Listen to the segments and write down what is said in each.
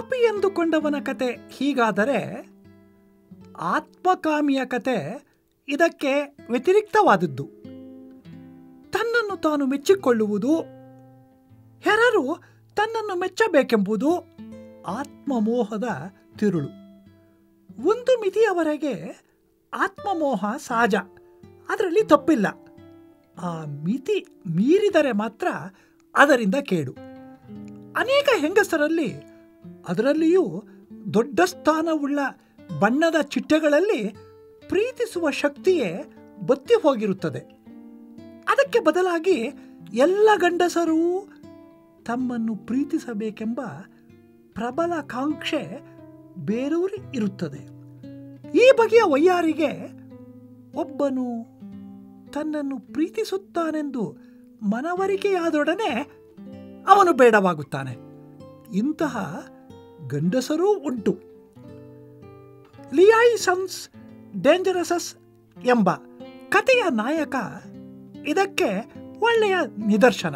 ಪಾಪಿ ಎಂದುಕೊಂಡವನ ಕತೆ ಹೀಗಾದರೆ ಆತ್ಮಕಾಮಿಯ ಕತೆ ಇದಕ್ಕೆ ವ್ಯತಿರಿಕ್ತವಾದದ್ದು ತನ್ನನ್ನು ತಾನು ಮೆಚ್ಚಿಕೊಳ್ಳುವುದು ಹೆರರು ತನ್ನನ್ನು ಮೆಚ್ಚಬೇಕೆಂಬುದು ಆತ್ಮಮೋಹದ ತಿರುಳು ಒಂದು ಮಿತಿಯವರೆಗೆ ಆತ್ಮಮೋಹ ಸಹಜ ಅದರಲ್ಲಿ ತಪ್ಪಿಲ್ಲ ಆ ಮಿತಿ ಮೀರಿದರೆ ಮಾತ್ರ ಅದರಿಂದ ಕೇಡು ಅನೇಕ ಹೆಂಗಸರಲ್ಲಿ ಅದರಲ್ಲಿಯೂ ದೊಡ್ಡ ಸ್ಥಾನವುಳ್ಳ ಬಣ್ಣದ ಚಿಟ್ಟೆಗಳಲ್ಲಿ ಪ್ರೀತಿಸುವ ಶಕ್ತಿಯೇ ಬತ್ತಿ ಹೋಗಿರುತ್ತದೆ ಅದಕ್ಕೆ ಬದಲಾಗಿ ಎಲ್ಲ ಗಂಡಸರೂ ತಮ್ಮನ್ನು ಪ್ರೀತಿಸಬೇಕೆಂಬ ಪ್ರಬಲ ಕಾಂಕ್ಷೆ ಬೇರೂರಿ ಇರುತ್ತದೆ ಈ ಬಗೆಯ ವಯ್ಯಾರಿಗೆ ಒಬ್ಬನು ತನ್ನನ್ನು ಪ್ರೀತಿಸುತ್ತಾನೆಂದು ಮನವರಿಕೆಯಾದೊಡನೆ ಅವನು ಬೇಡವಾಗುತ್ತಾನೆ ಇಂತಹ ಗಂಡಸರೂ ಉಂಟು ಲಿಯಾಯಿಸನ್ಸ್ ಡೇಂಜರಸಸ್ ಎಂಬ ಕಥೆಯ ನಾಯಕ ಇದಕ್ಕೆ ಒಳ್ಳೆಯ ನಿದರ್ಶನ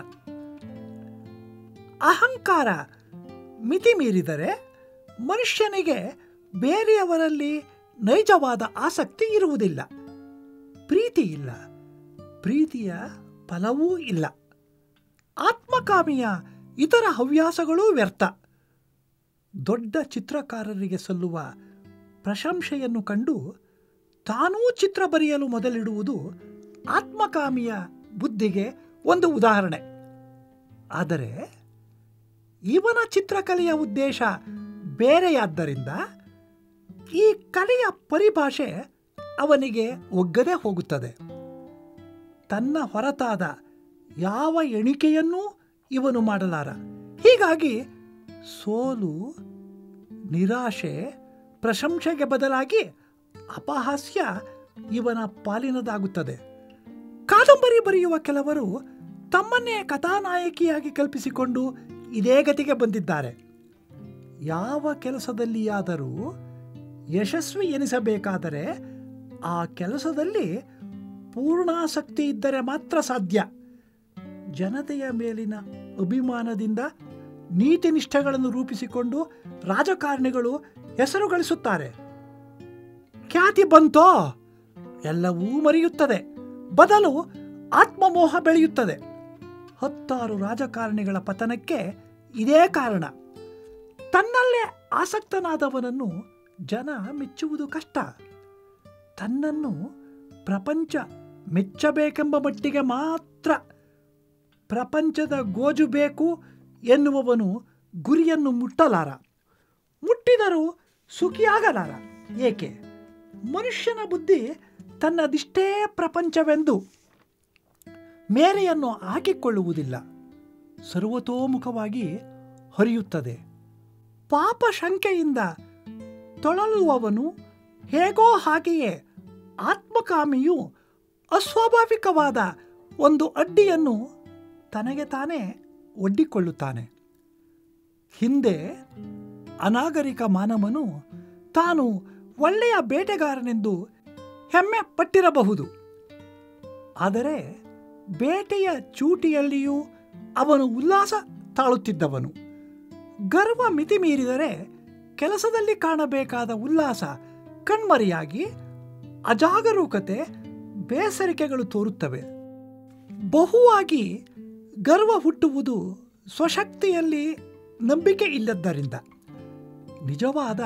ಅಹಂಕಾರ ಮಿತಿ ಮೀರಿದರೆ ಮನುಷ್ಯನಿಗೆ ಬೇರೆಯವರಲ್ಲಿ ನೈಜವಾದ ಆಸಕ್ತಿ ಇರುವುದಿಲ್ಲ ಪ್ರೀತಿ ಇಲ್ಲ ಪ್ರೀತಿಯ ಫಲವೂ ಇಲ್ಲ ಆತ್ಮಕಾಮಿಯ ಇತರ ಹವ್ಯಾಸಗಳೂ ವ್ಯರ್ಥ ದೊಡ್ಡ ಚಿತ್ರಕಾರರಿಗೆ ಸಲ್ಲುವ ಪ್ರಶಂಸೆಯನ್ನು ಕಂಡು ತಾನೂ ಚಿತ್ರ ಬರೆಯಲು ಮೊದಲಿಡುವುದು ಆತ್ಮಕಾಮಿಯ ಬುದ್ಧಿಗೆ ಒಂದು ಉದಾಹರಣೆ ಆದರೆ ಇವನ ಚಿತ್ರಕಲೆಯ ಉದ್ದೇಶ ಬೇರೆಯಾದ್ದರಿಂದ ಈ ಕಲೆಯ ಪರಿಭಾಷೆ ಅವನಿಗೆ ಒಗ್ಗದೆ ಹೋಗುತ್ತದೆ ತನ್ನ ಹೊರತಾದ ಯಾವ ಎಣಿಕೆಯನ್ನೂ ಇವನು ಮಾಡಲಾರ ಹೀಗಾಗಿ ಸೋಲು ನಿರಾಶೆ ಪ್ರಶಂಸೆಗೆ ಬದಲಾಗಿ ಅಪಹಾಸ್ಯ ಇವನ ಪಾಲಿನದಾಗುತ್ತದೆ ಕಾದಂಬರಿ ಬರೆಯುವ ಕೆಲವರು ತಮ್ಮನ್ನೇ ಕಥಾನಾಯಕಿಯಾಗಿ ಕಲ್ಪಿಸಿಕೊಂಡು ಇದೇ ಗತಿಗೆ ಬಂದಿದ್ದಾರೆ ಯಾವ ಕೆಲಸದಲ್ಲಿಯಾದರೂ ಯಶಸ್ವಿ ಎನಿಸಬೇಕಾದರೆ ಆ ಕೆಲಸದಲ್ಲಿ ಪೂರ್ಣಾಸಕ್ತಿ ಇದ್ದರೆ ಮಾತ್ರ ಸಾಧ್ಯ ಜನತೆಯ ಮೇಲಿನ ಅಭಿಮಾನದಿಂದ ನೀತಿ ನಿಷ್ಠೆಗಳನ್ನು ರೂಪಿಸಿಕೊಂಡು ರಾಜಕಾರಣಿಗಳು ಹೆಸರು ಗಳಿಸುತ್ತಾರೆ ಖ್ಯಾತಿ ಬಂತೋ ಎಲ್ಲವೂ ಮರೆಯುತ್ತದೆ ಬದಲು ಆತ್ಮಮೋಹ ಬೆಳೆಯುತ್ತದೆ ಹತ್ತಾರು ರಾಜಕಾರಣಿಗಳ ಪತನಕ್ಕೆ ಇದೇ ಕಾರಣ ತನ್ನಲ್ಲೇ ಆಸಕ್ತನಾದವನನ್ನು ಜನ ಮೆಚ್ಚುವುದು ಕಷ್ಟ ತನ್ನನ್ನು ಪ್ರಪಂಚ ಮೆಚ್ಚಬೇಕೆಂಬ ಮಟ್ಟಿಗೆ ಮಾತ್ರ ಪ್ರಪಂಚದ ಗೋಜು ಬೇಕು ಎನ್ನುವವನು ಗುರಿಯನ್ನು ಮುಟ್ಟಲಾರ ಮುಟ್ಟಿದರೂ ಸುಖಿಯಾಗಲಾರ ಏಕೆ ಮನುಷ್ಯನ ಬುದ್ಧಿ ತನ್ನದಿಷ್ಟೇ ಪ್ರಪಂಚವೆಂದು ಮೇರೆಯನ್ನು ಹಾಕಿಕೊಳ್ಳುವುದಿಲ್ಲ ಸರ್ವತೋಮುಖವಾಗಿ ಹರಿಯುತ್ತದೆ ಪಾಪ ಶಂಕೆಯಿಂದ ತೊಳಲುವವನು ಹೇಗೋ ಹಾಗೆಯೇ ಆತ್ಮಕಾಮಿಯು ಅಸ್ವಾಭಾವಿಕವಾದ ಒಂದು ಅಡ್ಡಿಯನ್ನು ತನಗೆ ತಾನೇ ಒಡ್ಡಿಕೊಳ್ಳುತ್ತಾನೆ ಹಿಂದೆ ಅನಾಗರಿಕ ಮಾನವನು ತಾನು ಒಳ್ಳೆಯ ಬೇಟೆಗಾರನೆಂದು ಹೆಮ್ಮೆ ಪಟ್ಟಿರಬಹುದು ಆದರೆ ಬೇಟೆಯ ಚೂಟಿಯಲ್ಲಿಯೂ ಅವನು ಉಲ್ಲಾಸ ತಾಳುತ್ತಿದ್ದವನು ಗರ್ವ ಮಿತಿ ಮೀರಿದರೆ ಕೆಲಸದಲ್ಲಿ ಕಾಣಬೇಕಾದ ಉಲ್ಲಾಸ ಕಣ್ಮರೆಯಾಗಿ ಅಜಾಗರೂಕತೆ ಬೇಸರಿಕೆಗಳು ತೋರುತ್ತವೆ ಬಹುವಾಗಿ ಗರ್ವ ಹುಟ್ಟುವುದು ಸ್ವಶಕ್ತಿಯಲ್ಲಿ ನಂಬಿಕೆ ಇಲ್ಲದ್ದರಿಂದ ನಿಜವಾದ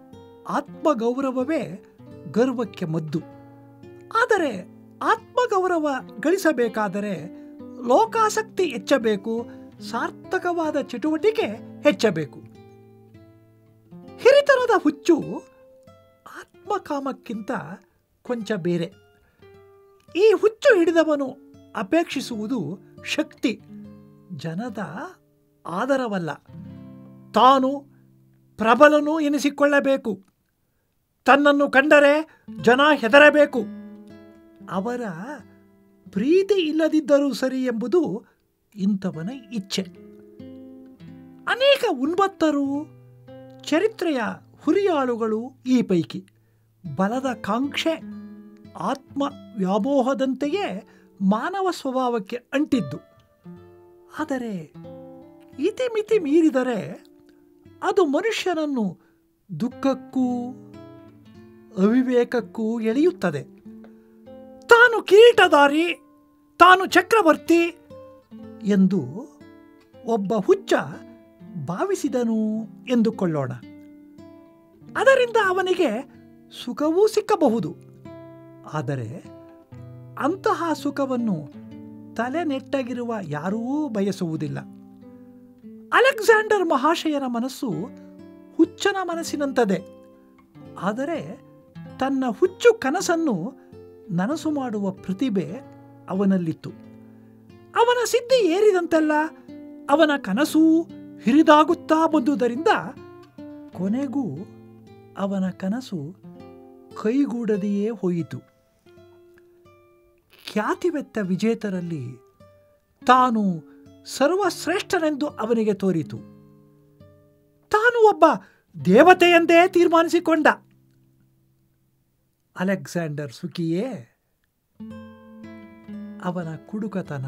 ಆತ್ಮಗೌರವವೇ ಗರ್ವಕ್ಕೆ ಮದ್ದು ಆದರೆ ಆತ್ಮಗೌರವ ಗಳಿಸಬೇಕಾದರೆ ಲೋಕಾಸಕ್ತಿ ಹೆಚ್ಚಬೇಕು ಸಾರ್ಥಕವಾದ ಚಟುವಟಿಕೆ ಹೆಚ್ಚಬೇಕು ಹಿರಿತನದ ಹುಚ್ಚು ಆತ್ಮಕಾಮಕ್ಕಿಂತ ಕೊಂಚ ಬೇರೆ ಈ ಹುಚ್ಚು ಹಿಡಿದವನು ಅಪೇಕ್ಷಿಸುವುದು ಶಕ್ತಿ ಜನದ ಆದರವಲ್ಲ ತಾನು ಪ್ರಬಲನು ಎನಿಸಿಕೊಳ್ಳಬೇಕು ತನ್ನನ್ನು ಕಂಡರೆ ಜನ ಹೆದರಬೇಕು ಅವರ ಪ್ರೀತಿ ಇಲ್ಲದಿದ್ದರೂ ಸರಿ ಎಂಬುದು ಇಂಥವನ ಇಚ್ಛೆ ಅನೇಕ ಉನ್ಮತ್ತರು ಚರಿತ್ರೆಯ ಹುರಿಯಾಳುಗಳು ಈ ಪೈಕಿ ಬಲದ ಕಾಂಕ್ಷೆ ಆತ್ಮ ವ್ಯಾಮೋಹದಂತೆಯೇ ಮಾನವ ಸ್ವಭಾವಕ್ಕೆ ಅಂಟಿದ್ದು ಆದರೆ ಇತಿಮಿತಿ ಮೀರಿದರೆ ಅದು ಮನುಷ್ಯನನ್ನು ದುಃಖಕ್ಕೂ ಅವಿವೇಕಕ್ಕೂ ಎಳೆಯುತ್ತದೆ ತಾನು ಕಿರೀಟಧಾರಿ ತಾನು ಚಕ್ರವರ್ತಿ ಎಂದು ಒಬ್ಬ ಹುಚ್ಚ ಭಾವಿಸಿದನು ಎಂದುಕೊಳ್ಳೋಣ ಅದರಿಂದ ಅವನಿಗೆ ಸುಖವೂ ಸಿಕ್ಕಬಹುದು ಆದರೆ ಅಂತಹ ಸುಖವನ್ನು ತಲೆ ನೆಟ್ಟಗಿರುವ ಯಾರೂ ಬಯಸುವುದಿಲ್ಲ ಅಲೆಕ್ಸಾಂಡರ್ ಮಹಾಶಯನ ಮನಸ್ಸು ಹುಚ್ಚನ ಮನಸ್ಸಿನಂತದೆ ಆದರೆ ತನ್ನ ಹುಚ್ಚು ಕನಸನ್ನು ನನಸು ಮಾಡುವ ಪ್ರತಿಭೆ ಅವನಲ್ಲಿತ್ತು ಅವನ ಸಿದ್ಧಿ ಏರಿದಂತೆಲ್ಲ ಅವನ ಕನಸು ಹಿರಿದಾಗುತ್ತಾ ಬಂದುದರಿಂದ ಕೊನೆಗೂ ಅವನ ಕನಸು ಕೈಗೂಡದೆಯೇ ಹೋಯಿತು ಖ್ಯಾತಿವೆತ್ತ ವಿಜೇತರಲ್ಲಿ ತಾನು ಸರ್ವಶ್ರೇಷ್ಠನೆಂದು ಅವನಿಗೆ ತೋರಿತು ತಾನು ಒಬ್ಬ ದೇವತೆಯೆಂದೇ ತೀರ್ಮಾನಿಸಿಕೊಂಡ ಅಲೆಕ್ಸಾಂಡರ್ ಸುಖಿಯೇ ಅವನ ಕುಡುಕತನ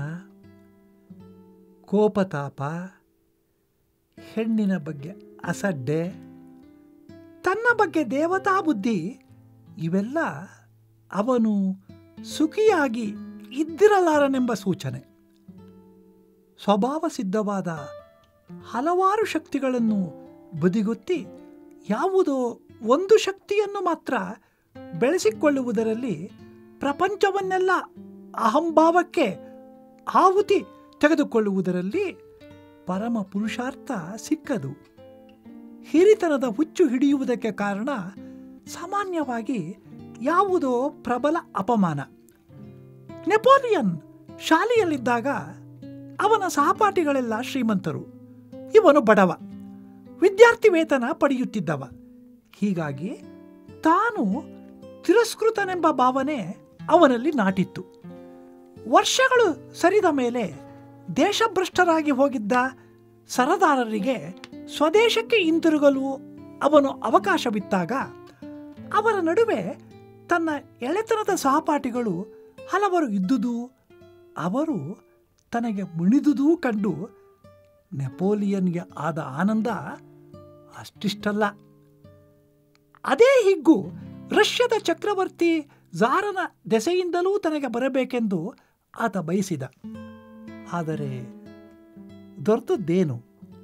ಕೋಪತಾಪ ಹೆಣ್ಣಿನ ಬಗ್ಗೆ ಅಸಡ್ಡೆ ತನ್ನ ಬಗ್ಗೆ ದೇವತಾ ಬುದ್ಧಿ ಇವೆಲ್ಲ ಅವನು ಸುಖಿಯಾಗಿ ಇದ್ದಿರಲಾರನೆಂಬ ಸೂಚನೆ ಸ್ವಭಾವ ಸಿದ್ಧವಾದ ಹಲವಾರು ಶಕ್ತಿಗಳನ್ನು ಬದಿಗೊತ್ತಿ ಯಾವುದೋ ಒಂದು ಶಕ್ತಿಯನ್ನು ಮಾತ್ರ ಬೆಳೆಸಿಕೊಳ್ಳುವುದರಲ್ಲಿ ಪ್ರಪಂಚವನ್ನೆಲ್ಲ ಅಹಂಭಾವಕ್ಕೆ ಆಹುತಿ ತೆಗೆದುಕೊಳ್ಳುವುದರಲ್ಲಿ ಪರಮ ಪುರುಷಾರ್ಥ ಸಿಕ್ಕದು ಹಿರಿತನದ ಹುಚ್ಚು ಹಿಡಿಯುವುದಕ್ಕೆ ಕಾರಣ ಸಾಮಾನ್ಯವಾಗಿ ಯಾವುದೋ ಪ್ರಬಲ ಅಪಮಾನ ನೆಪೋಲಿಯನ್ ಶಾಲೆಯಲ್ಲಿದ್ದಾಗ ಅವನ ಸಹಪಾಠಿಗಳೆಲ್ಲ ಶ್ರೀಮಂತರು ಇವನು ಬಡವ ವಿದ್ಯಾರ್ಥಿ ವೇತನ ಪಡೆಯುತ್ತಿದ್ದವ ಹೀಗಾಗಿ ತಾನು ತಿರಸ್ಕೃತನೆಂಬ ಭಾವನೆ ಅವನಲ್ಲಿ ನಾಟಿತ್ತು ವರ್ಷಗಳು ಸರಿದ ಮೇಲೆ ದೇಶಭ್ರಷ್ಟರಾಗಿ ಹೋಗಿದ್ದ ಸರದಾರರಿಗೆ ಸ್ವದೇಶಕ್ಕೆ ಹಿಂತಿರುಗಲು ಅವನು ಅವಕಾಶವಿತ್ತಾಗ ಅವರ ನಡುವೆ ತನ್ನ ಎಳೆತನದ ಸಹಪಾಠಿಗಳು ಹಲವರು ಇದ್ದುದು ಅವರು ತನಗೆ ಮುಣಿದುದೂ ಕಂಡು ನೆಪೋಲಿಯನ್ಗೆ ಆದ ಆನಂದ ಅಷ್ಟಿಷ್ಟಲ್ಲ ಅದೇ ಹಿಗ್ಗು ರಷ್ಯದ ಚಕ್ರವರ್ತಿ ಝಾರನ ದೆಸೆಯಿಂದಲೂ ತನಗೆ ಬರಬೇಕೆಂದು ಆತ ಬಯಸಿದ ಆದರೆ ದೊರೆತದ್ದೇನು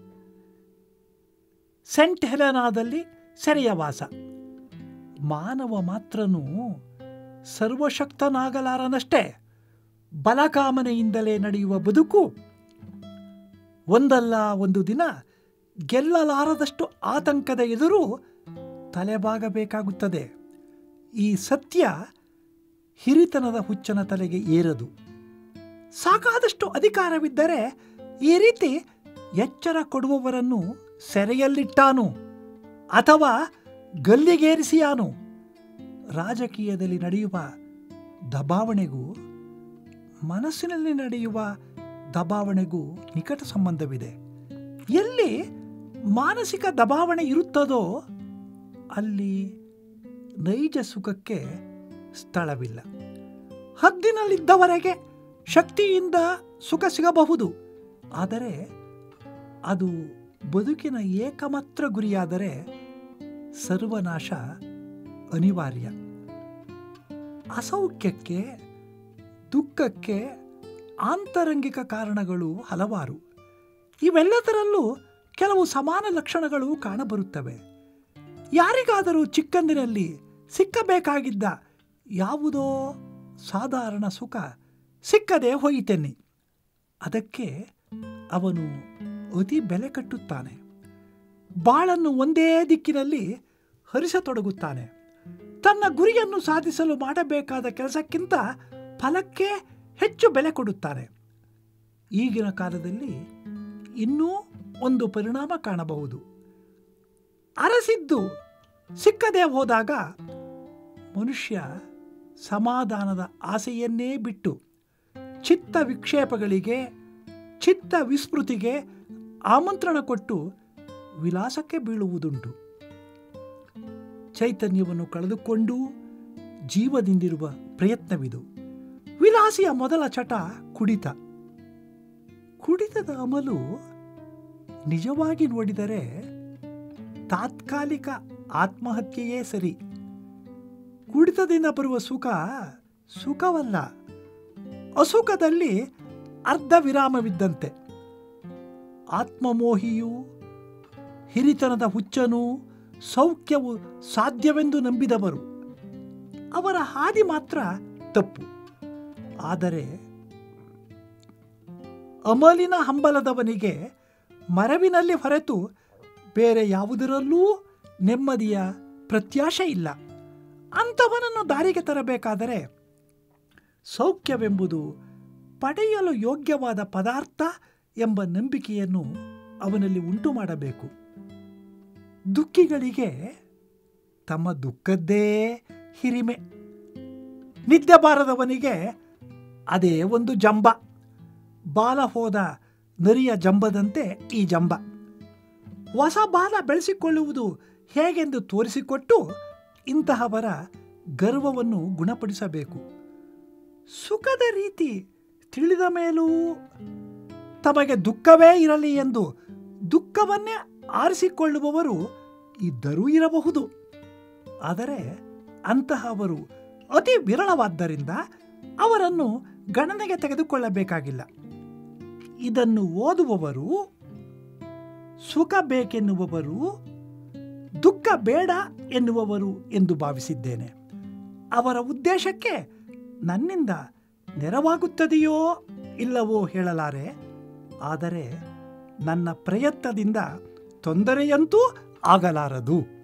ಸೆಂಟ್ ಹೆಲೆನಾದಲ್ಲಿ ಸೆರೆಯ ವಾಸ ಮಾನವ ಮಾತ್ರನು ಸರ್ವಶಕ್ತನಾಗಲಾರನಷ್ಟೇ ಬಲಕಾಮನೆಯಿಂದಲೇ ನಡೆಯುವ ಬದುಕು ಒಂದಲ್ಲ ಒಂದು ದಿನ ಗೆಲ್ಲಲಾರದಷ್ಟು ಆತಂಕದ ಎದುರು ತಲೆಬಾಗಬೇಕಾಗುತ್ತದೆ ಈ ಸತ್ಯ ಹಿರಿತನದ ಹುಚ್ಚನ ತಲೆಗೆ ಏರದು ಸಾಕಾದಷ್ಟು ಅಧಿಕಾರವಿದ್ದರೆ ಈ ರೀತಿ ಎಚ್ಚರ ಕೊಡುವವರನ್ನು ಸೆರೆಯಲ್ಲಿಟ್ಟಾನು ಅಥವಾ ಗಲ್ಲಿಗೇರಿಸಿಯಾನು ರಾಜಕೀಯದಲ್ಲಿ ನಡೆಯುವ ದಬಾವಣೆಗೂ ಮನಸ್ಸಿನಲ್ಲಿ ನಡೆಯುವ ದಬಾವಣೆಗೂ ನಿಕಟ ಸಂಬಂಧವಿದೆ ಎಲ್ಲಿ ಮಾನಸಿಕ ದಬಾವಣೆ ಇರುತ್ತದೋ ಅಲ್ಲಿ ನೈಜ ಸುಖಕ್ಕೆ ಸ್ಥಳವಿಲ್ಲ ಹದ್ದಿನಲ್ಲಿದ್ದವರೆಗೆ ಶಕ್ತಿಯಿಂದ ಸುಖ ಸಿಗಬಹುದು ಆದರೆ ಅದು ಬದುಕಿನ ಏಕಮಾತ್ರ ಗುರಿಯಾದರೆ ಸರ್ವನಾಶ ಅನಿವಾರ್ಯ ಅಸೌಖ್ಯಕ್ಕೆ ದುಃಖಕ್ಕೆ ಆಂತರಂಗಿಕ ಕಾರಣಗಳು ಹಲವಾರು ಇವೆಲ್ಲದರಲ್ಲೂ ಕೆಲವು ಸಮಾನ ಲಕ್ಷಣಗಳು ಕಾಣಬರುತ್ತವೆ ಯಾರಿಗಾದರೂ ಚಿಕ್ಕಂದಿನಲ್ಲಿ ಸಿಕ್ಕಬೇಕಾಗಿದ್ದ ಯಾವುದೋ ಸಾಧಾರಣ ಸುಖ ಸಿಕ್ಕದೆ ಹೋಯಿತೆನ್ನಿ ಅದಕ್ಕೆ ಅವನು ಅತಿ ಬೆಲೆ ಕಟ್ಟುತ್ತಾನೆ ಬಾಳನ್ನು ಒಂದೇ ದಿಕ್ಕಿನಲ್ಲಿ ಹರಿಸತೊಡಗುತ್ತಾನೆ ತನ್ನ ಗುರಿಯನ್ನು ಸಾಧಿಸಲು ಮಾಡಬೇಕಾದ ಕೆಲಸಕ್ಕಿಂತ ಫಲಕ್ಕೆ ಹೆಚ್ಚು ಬೆಲೆ ಕೊಡುತ್ತಾನೆ ಈಗಿನ ಕಾಲದಲ್ಲಿ ಇನ್ನೂ ಒಂದು ಪರಿಣಾಮ ಕಾಣಬಹುದು ಅರಸಿದ್ದು ಸಿಕ್ಕದೆ ಹೋದಾಗ ಮನುಷ್ಯ ಸಮಾಧಾನದ ಆಸೆಯನ್ನೇ ಬಿಟ್ಟು ಚಿತ್ತ ವಿಕ್ಷೇಪಗಳಿಗೆ ಚಿತ್ತ ವಿಸ್ಮೃತಿಗೆ ಆಮಂತ್ರಣ ಕೊಟ್ಟು ವಿಲಾಸಕ್ಕೆ ಬೀಳುವುದುಂಟು ಚೈತನ್ಯವನ್ನು ಕಳೆದುಕೊಂಡು ಜೀವದಿಂದಿರುವ ಪ್ರಯತ್ನವಿದು ವಿಲಾಸಿಯ ಮೊದಲ ಚಟ ಕುಡಿತ ಕುಡಿತದ ಅಮಲು ನಿಜವಾಗಿ ನೋಡಿದರೆ ತಾತ್ಕಾಲಿಕ ಆತ್ಮಹತ್ಯೆಯೇ ಸರಿ ಕುಡಿತದಿಂದ ಬರುವ ಸುಖ ಸುಖವಲ್ಲ ಅಸುಖದಲ್ಲಿ ಅರ್ಧ ವಿರಾಮವಿದ್ದಂತೆ ಆತ್ಮಮೋಹಿಯು ಹಿರಿತನದ ಹುಚ್ಚನು ಸೌಖ್ಯವು ಸಾಧ್ಯವೆಂದು ನಂಬಿದವರು ಅವರ ಹಾದಿ ಮಾತ್ರ ತಪ್ಪು ಆದರೆ ಅಮಲಿನ ಹಂಬಲದವನಿಗೆ ಮರವಿನಲ್ಲಿ ಹೊರತು ಬೇರೆ ಯಾವುದರಲ್ಲೂ ನೆಮ್ಮದಿಯ ಪ್ರತ್ಯಾಶೆ ಇಲ್ಲ ಅಂಥವನನ್ನು ದಾರಿಗೆ ತರಬೇಕಾದರೆ ಸೌಖ್ಯವೆಂಬುದು ಪಡೆಯಲು ಯೋಗ್ಯವಾದ ಪದಾರ್ಥ ಎಂಬ ನಂಬಿಕೆಯನ್ನು ಅವನಲ್ಲಿ ಉಂಟು ಮಾಡಬೇಕು ದುಃಖಿಗಳಿಗೆ ತಮ್ಮ ದುಃಖದ್ದೇ ಹಿರಿಮೆ ನಿದ್ದೆ ಬಾರದವನಿಗೆ ಅದೇ ಒಂದು ಜಂಬ ಬಾಲ ಹೋದ ನರಿಯ ಜಂಬದಂತೆ ಈ ಜಂಬ ಹೊಸ ಬಾಲ ಬೆಳೆಸಿಕೊಳ್ಳುವುದು ಹೇಗೆಂದು ತೋರಿಸಿಕೊಟ್ಟು ಇಂತಹವರ ಗರ್ವವನ್ನು ಗುಣಪಡಿಸಬೇಕು ಸುಖದ ರೀತಿ ತಿಳಿದ ಮೇಲೂ ತಮಗೆ ದುಃಖವೇ ಇರಲಿ ಎಂದು ದುಃಖವನ್ನೇ ಆರಿಸಿಕೊಳ್ಳುವವರು ಇದ್ದರೂ ಇರಬಹುದು ಆದರೆ ಅಂತಹವರು ಅತಿ ವಿರಳವಾದ್ದರಿಂದ ಅವರನ್ನು ಗಣನೆಗೆ ತೆಗೆದುಕೊಳ್ಳಬೇಕಾಗಿಲ್ಲ ಇದನ್ನು ಓದುವವರು ಸುಖ ಬೇಕೆನ್ನುವವರು ದುಃಖ ಬೇಡ ಎನ್ನುವವರು ಎಂದು ಭಾವಿಸಿದ್ದೇನೆ ಅವರ ಉದ್ದೇಶಕ್ಕೆ ನನ್ನಿಂದ ನೆರವಾಗುತ್ತದೆಯೋ ಇಲ್ಲವೋ ಹೇಳಲಾರೆ ಆದರೆ ನನ್ನ ಪ್ರಯತ್ನದಿಂದ ತೊಂದರೆಯಂತೂ ಆಗಲಾರದು